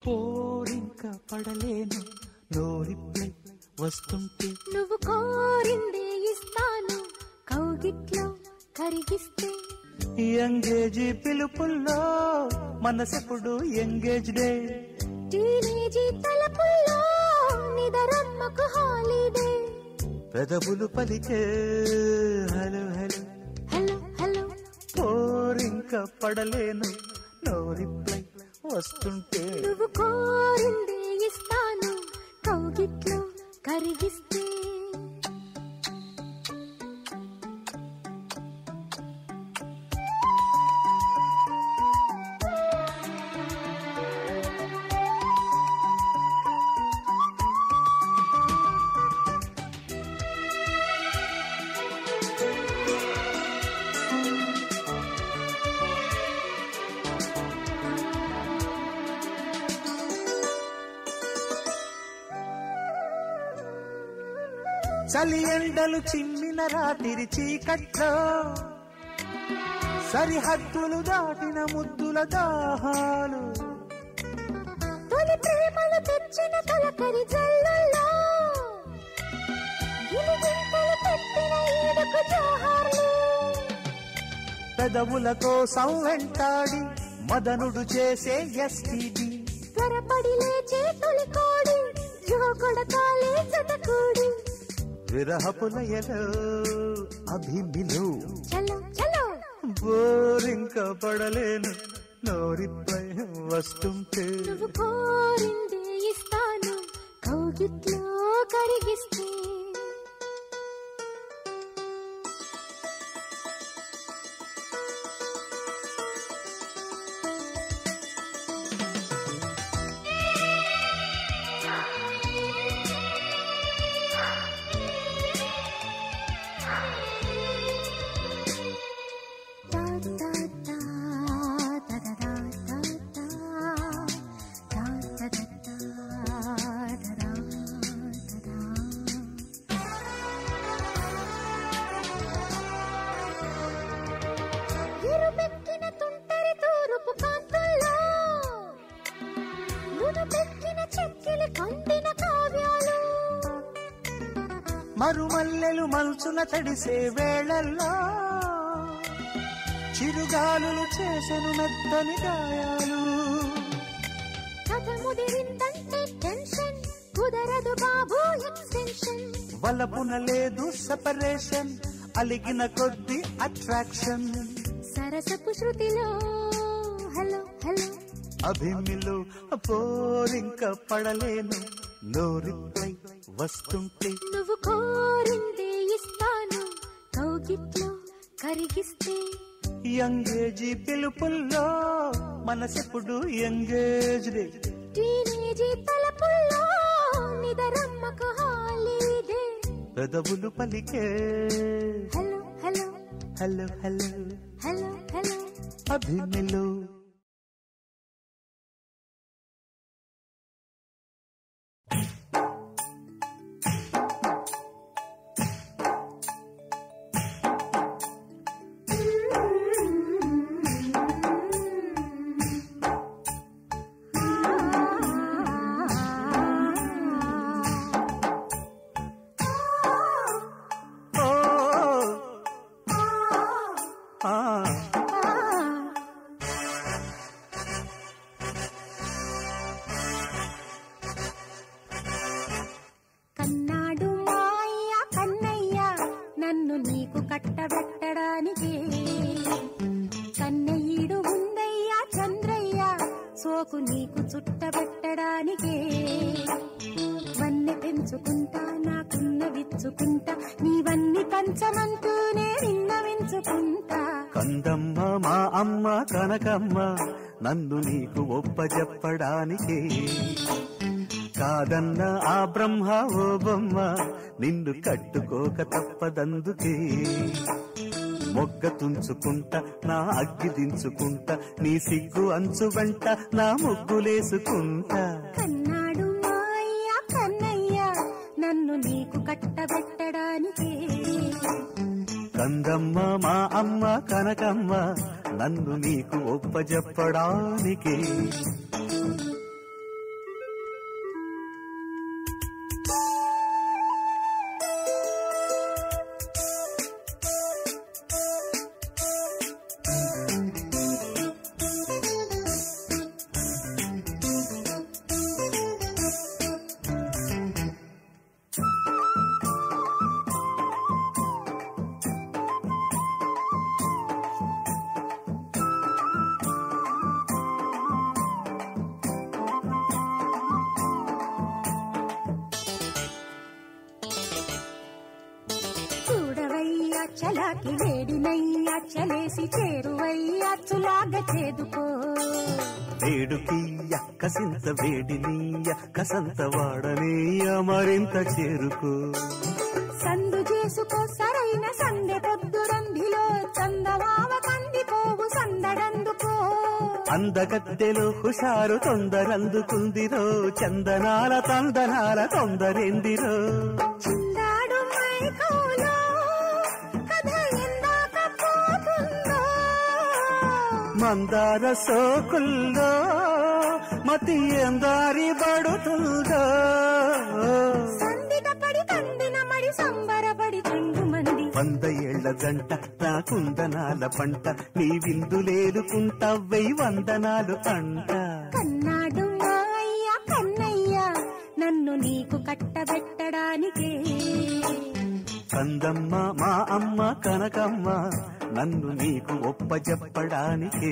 పోరింక పడలేను no reply వస్తుంటే నువ్వు కోరిందే ఇస్తాను కౌగిట్లో కరిగిస్తే ఎంగేజీ పిలుపుల్లో మనసెప్పుడు ఎంగేజ్ డే టీనేజీ తలపుల్లో నిదరమ్మకు హాలిడే పెదవులు పలికే హలో హలో హలో హలో పోరింక పడలేను నో రిప్లై వస్తుంటే నువ్వు కోరిందే ఇస్తాను కౌగిట్లో కరిగిస్తే చలి ఎండలు చిమ్మిన రాత్రి చీకట్లో సరిహద్దులు దాటిన ముద్దుల దాహాలు తొలి ప్రేమలు తెచ్చిన తొలకరి జల్లుల్లో గిలిగింతలు పెట్టిన ఈడుకు జోహార్లు పెదవుల కోసం వెంటాడి మదనుడు చేసే ఎస్టీడీ త్వరపడి లేచే తొలి కోడి జోకొడతాలే జతకూడి విరహపులయలో అభిమిలు చలో చలో బోరింక పడలేను నోరిపై వస్తుంటే నువ్వు కోరిందే ఇస్తాను కౌగిట్లో కరిగిస్తే Da da da da da da da da da da da da da da da ఎరుపెక్కిన తుంటరి తూరుపు కాంతుల్లో నునుపెక్కిన చెక్కిలి కందిన కావ్యాలు మరుమల్లెలు మల్చున తడిసే వేళల్లో చిరుగాలులు చేసెను మెత్తని గాయాలు కథ ముదిరిందంటే టెన్షన్ కుదరదు బాబు ఎక్స్టెన్షన్ వలపున లేదు సెపరేషన్ అలిగిన కొద్ది అట్రాక్షన్ సరసపు శృతిలో హలో హలో అభిమిలు పోరింక పడలేను నోరిపై వస్తుంటే నువ్వు కోరిందే ఇస్తాను కౌగిట్లో కరిగిస్తే యంగేజీ పిలుపుల్లో మనసెప్పుడు ఎంగేజ్ టీనేజీ తలపుల్లో నిదరమ్మకు హాలిడే పెదవులు పలికే hello hello hello hello hello hello అభిమిలు ఓ ఆ కన్నాడు మాయ్య కన్నయ్య నన్ను నీకు కట్టబెట్టడానికి కన్నయ్యుడు ఉందయ్య చంద్రయ్య సోకు నీకు చుట్టబెట్టడానికి వన్నె పెంచుకుంటా నాకున్న విచ్చుకుంటా నీవన్నీ పంచమంటూనే నిన్న వించుకుంటా కందమ్మ మా అమ్మ కనకమ్మ నన్ను నీకు ఒప్పజెప్పడానికి కాదన్న ఆ బ్రహ్మ ఓ బొమ్మ నిన్ను కట్టుకోక తప్పదందుకే మొగ్గ తుంచుకుంటా నా అగ్గి దించుకుంటా నీ సిగ్గు అంచు వెంట నా ముగ్గులేసుకుంటా కన్నాడు మాయ్య కన్నయ్య నన్ను నీకు కట్టబెట్టడానికి కందమ్మ మా అమ్మ కనకమ్మ నన్ను నీకు ఒప్పజెప్పడానికి చలాకి వేడినయ్య చలేసి చేరువయ్య చులాగ చేదుకో వేడుకి కసింత వేడినీయ కసంత వాడనీయ మరింత చేరుకో సందు చేసుకో సరైన సందె పొద్దు రంధిలో చందమామ కందిపోవు సందడందుకో అందగత్తెలో హుషారు తొందరందుకుందిరో చందనాల తందనాల తొందరెందిరో చిందాడు మైకోలో కథ ఎందాక పోతుందో మందార సోకుల్లో మతి ఎందారి పడుతుందో సందిట పడి కందిన మడి సంబరపడి చెండు మంది వంద ఏళ్ల జంట నా కుందనాల పంట నీ విందులేలుకుంటా వెయ్యి వందనాలు అంట కన్నాడు మా అయ్య కన్నయ్య నన్ను నీకు కట్టబెట్టడానికే కందమ్మ మా అమ్మ కనకమ్మ నన్ను నీకు ఒప్పజెప్పడానికే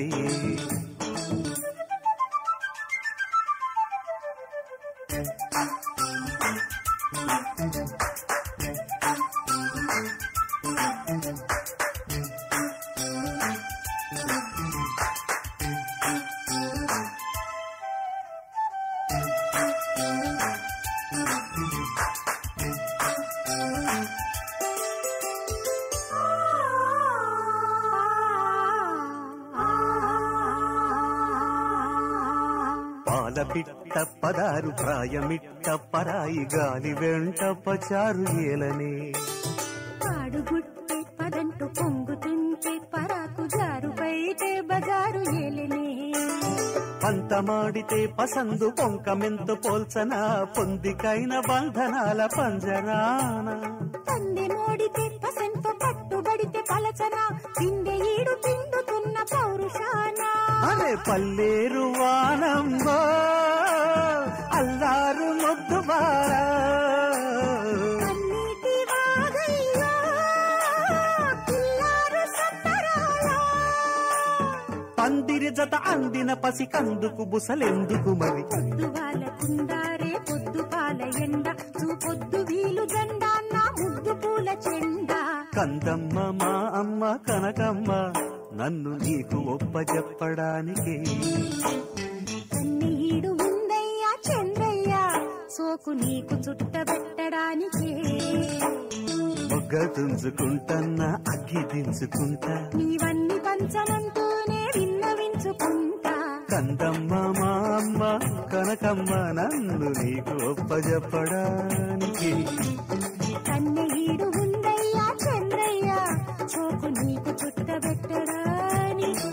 పాల పిట్ట పదారు ప్రాయమిట్ట పరాయి గాలి వెంట పచారు ఏలనే పాడుగుట్టే పదంటూ పొంగుతుంటే పరాకు జారు బయటే బజారు ఏలనే పంతమాడితే పసందు పొంకమెంత పోల్చన పొందికైన బంధనాల పంజరాన పందె మోడితే పసంతో పట్టుబడితే పలచన పిందె ఈడు పిండుతున్న పౌరుషాన అరే పల్లేరు వానంబో అల్లారు ముద్దు బారా కన్నీటి వాగయ్యో పిల్లారు సంబరాల పందిరి జత అందిన పసి కందుకు బుసలెందుకు మరి పొద్దువాల కుందారే పొద్దు పాల ఎండ చూపొద్దు వీలు జెండా నా ముద్దు పూల చెండా కందమ్మ మా అమ్మ కనకమ్మ నన్ను నీకు ఒప్పజెప్పడానికి కన్నీడు ఉందయ్యా చంద్రయ్య సోకు నీకు చుట్టబెట్టడానికే మొగ్గ తుంచుకుంటన్నా అగ్గి దించుకుంటా నీవన్నీ పంచమంటూనే విన్నవించుకుంటా కందమ్మ మా అమ్మ కనకమ్మ నన్ను నీకు ఒప్పజెప్పడానికి కన్నీడు ఉందయ్యా చంద్రయ్య సోకు నీకు చుట్టబెట్టడానికే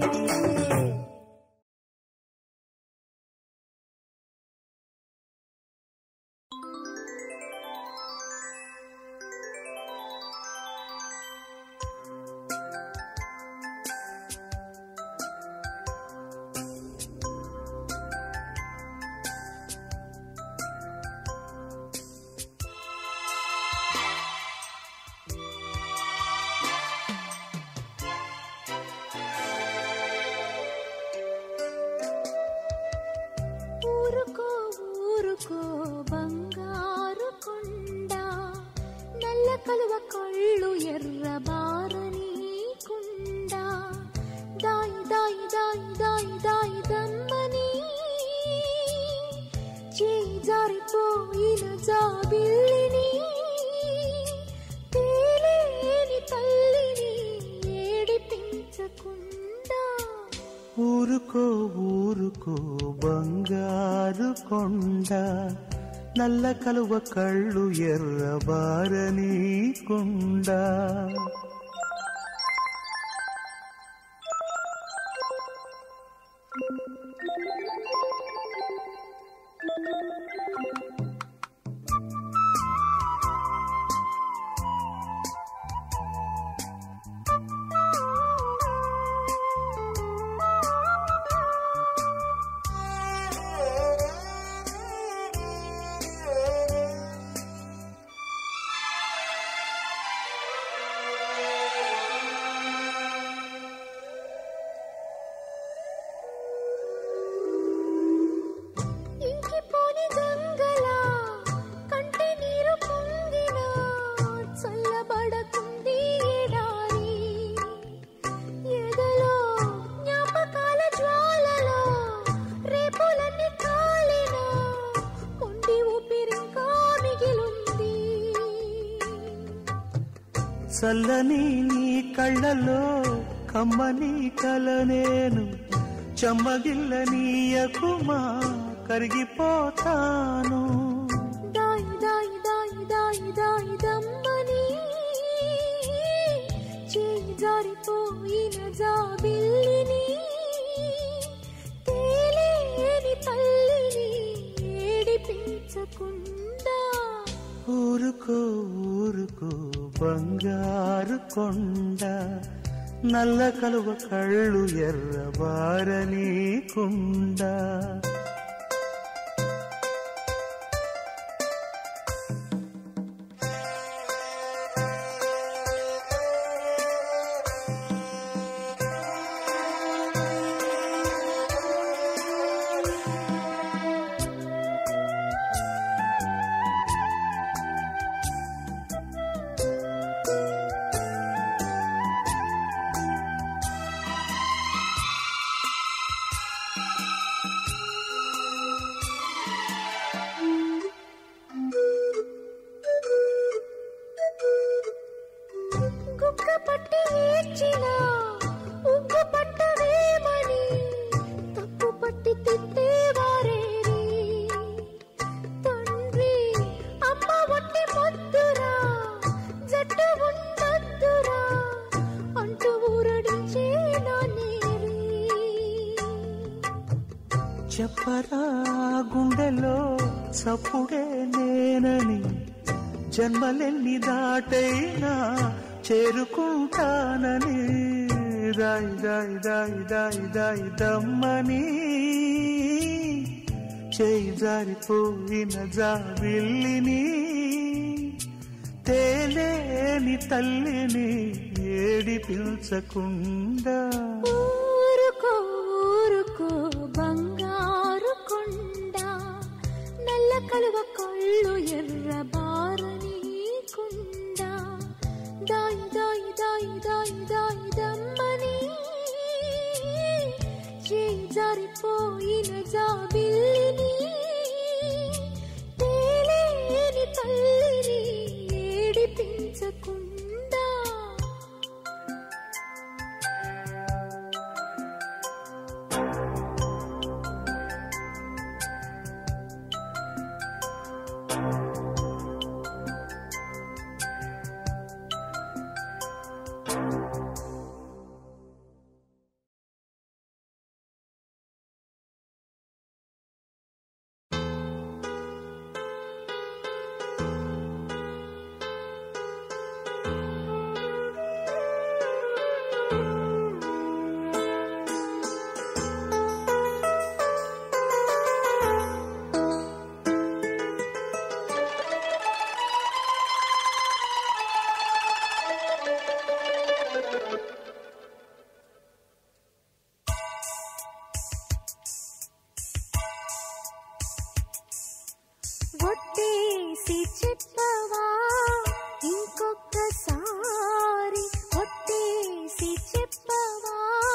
ఊరుకో ఊరుకో బంగారు కొండ నల్ల కలువ కళ్ళు ఎర్ర బారని కుండ దాయి దాయి దాయి దాయి దాయి దమ్మని చేయి జారిపోయిన జాబిల్లిని తేలేని తల్లిని ఏడిపించకుండా ఊరుకో ఊరుకో బంగారు కొండ నల్ల కలువ కళ్ళు ఎర్రబారని కొండ చల్లని నీ కళ్ళలో కమ్మని కల నేను చెమ్మగిల్ల నీయకుమా కరిగిపోతాను దాయి దాయి దాయి దాయి దాయి దమ్మని చేయి జారిపోయిన జాబిల్లిని తేలేని తల్లిని ఏడిపించకుండా ఊరుకో ఊరుకో బంగారు కొండ నల్ల కలువ కళ్ళు ఎర్రబారని కుండ గుక్క పట్టి ఏడ్చిన ఉగ్గు పట్టవేమని తప్పు పట్టి తిట్టేవారేరి తండ్రి అమ్మ ఒట్టి మొద్దురా జట్టు ఉండద్దురా అంటూ ఊరడించే నానేరి చెప్పరా గుండెలో చప్పుడే నేనని జన్మలెన్ని దాటైనా చేరుకుంటానని దాయి దాయి దాయి దాయి దాయి దమ్మని చేయి జారిపోయిన జాబిల్లిని తేలేని తల్లిని ఏడిపించకుండా ఊరుకో ఊరుకో బంగారు కొండ నల్ల కలువ కళ్ళు ఎర్ర బారని కుండ దాయి దాయి దాయి దాయి దాయి దమ్మని చేయి జారిపోయిన జాబిల్లిని తేలేని తల్లిని ఏడిపించకుండా ఒట్టేసి చెప్పవా ఇంకొకసారి ఒట్టేసి చెప్పవా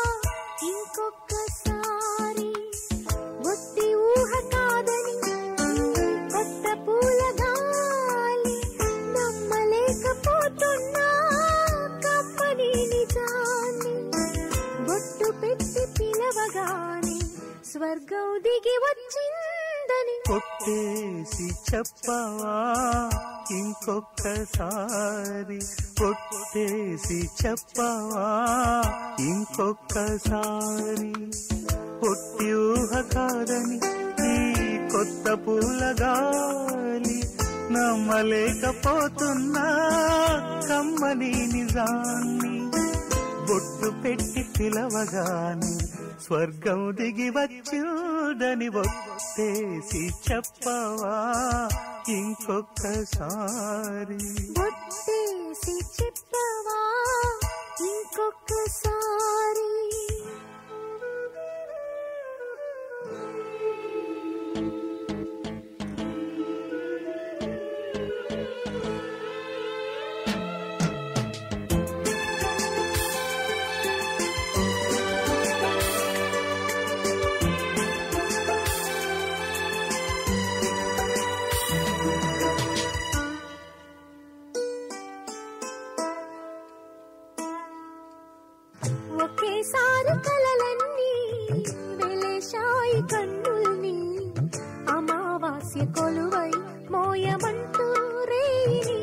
ఇంకొకసారి ఒట్టి ఊహ కాదని కొత్త పూల గాలి నమ్మలేకపోతున్నా కమ్మని నిజాన్ని బొట్టు పెట్టి పిలవగానే స్వర్గం దిగి వచ్చిందని కొట్టేసి చెప్పవా ఇంకొక్కసారి కొట్టేసి చెప్పవా ఇంకొక్కసారి పొట్టి ఊహ కాదని ఈ కొత్త పూల గాలి నమ్మలేకపోతున్నా కమ్మని నిజాన్ని బొట్టు పెట్టి పిలవగానే స్వర్గం దిగి వచ్చిందని ఒట్టేసి చెప్పవా ఇంకొకసారి ఒట్టేసి చెప్పవా ఇంకొకసారి కొలువై మోయమంటూ రేయిని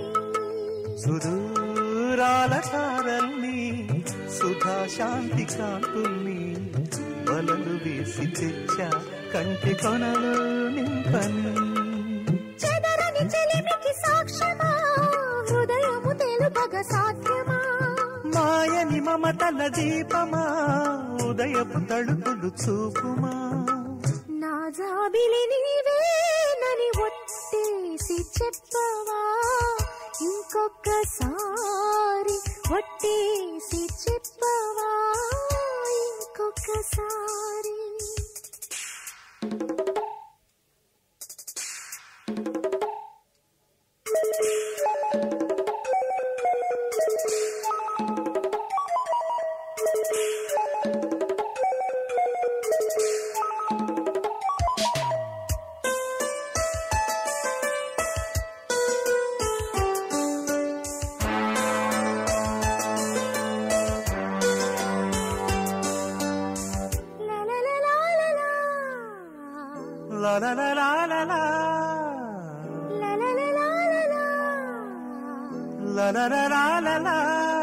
సుదూరాల తారల్ని సుధా శాంతి కాంతుల్ని వలలు వేసి తెచ్చా కంటి కొనలు నింపని చెదరని చెలిమికి సాక్ష్యమా హృదయము తెలుపగ సాధ్యమా మాయని మమతల దీపమా ఉదయపు తడుపులు చూపుమా నా జాబిలి నీవేనని ఒట్టేసి చెప్పవా ఇంకొకసారి ఒట్టేసి చెప్పవా ఇంకొకసారి లలలలాలలా. లలలలాలలా, లలలలాలలా. లలలలాలలా.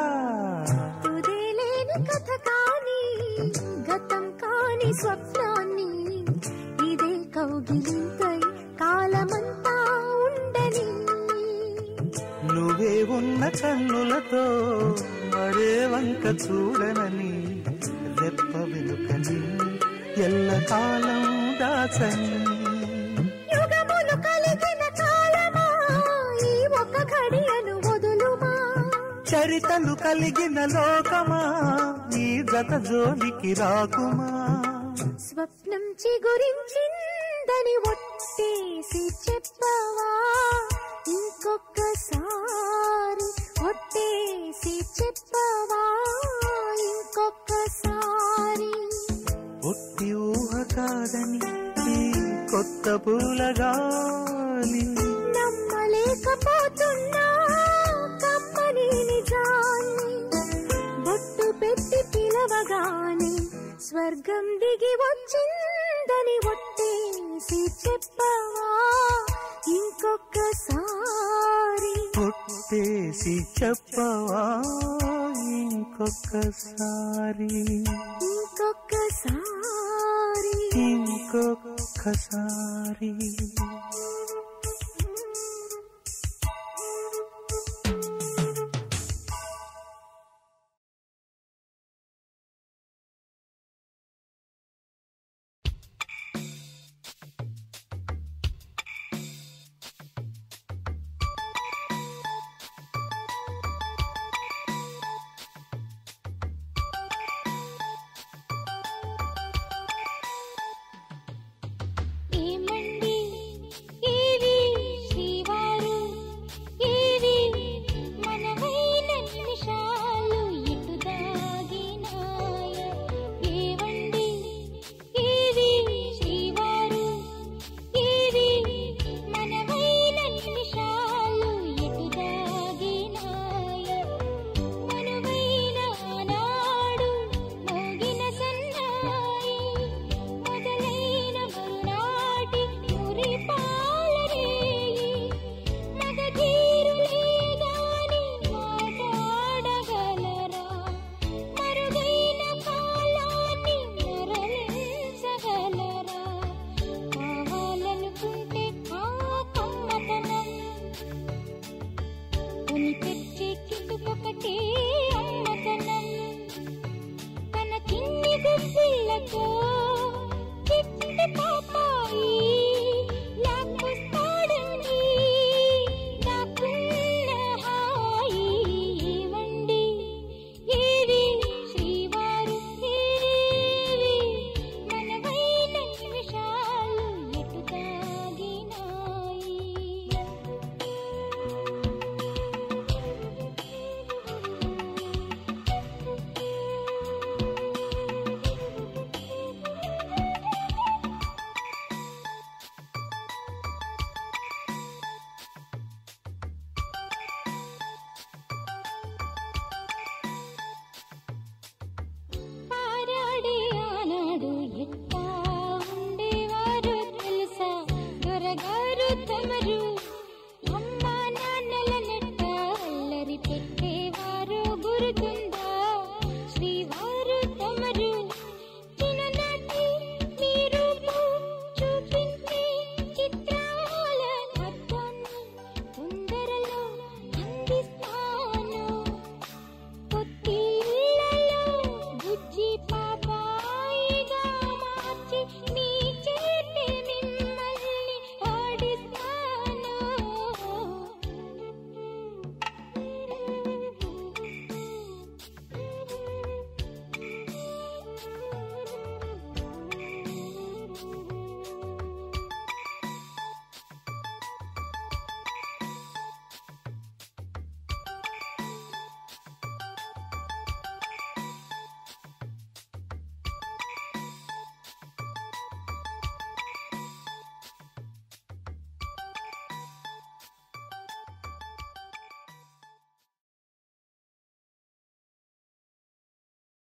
తుదిలేని కథ కాని గతం కాని స్వప్నాన్ని ఇదే కౌగిలింతై కాలమంతా ఉండని నువ్వే ఉన్న కన్నులతో మరే వంక చూడనని రెప్ప వెనుకని ఎల్ల కాలం దాచని యుగములు కలిగిన కాలమా ఈ ఒక ఘడియను వదులుమా చరితలు కలిగిన లోకమా నీ జత జోలికి రాకుమా స్వప్నం చిగురించిందని ఒట్టేసి చెప్పవా ఇంకొకసారి ఒట్టేసి చెప్పవా ఇంకొకసారి ఒట్టి ఊహ కాదని ఈ కొత్త పూలగాలి నమ్మలేకపోతున్నా కమ్మని నిజాన్ని బొట్టు పెట్టి పిలవగానే స్వర్గం దిగి వచ్చిందని ఒట్టేసి చెప్పవా ఇంకొకసారి కొట్టేసి చెప్పవా ఇంకొకసారి ఇంకొకసారి ఇంకొకసారి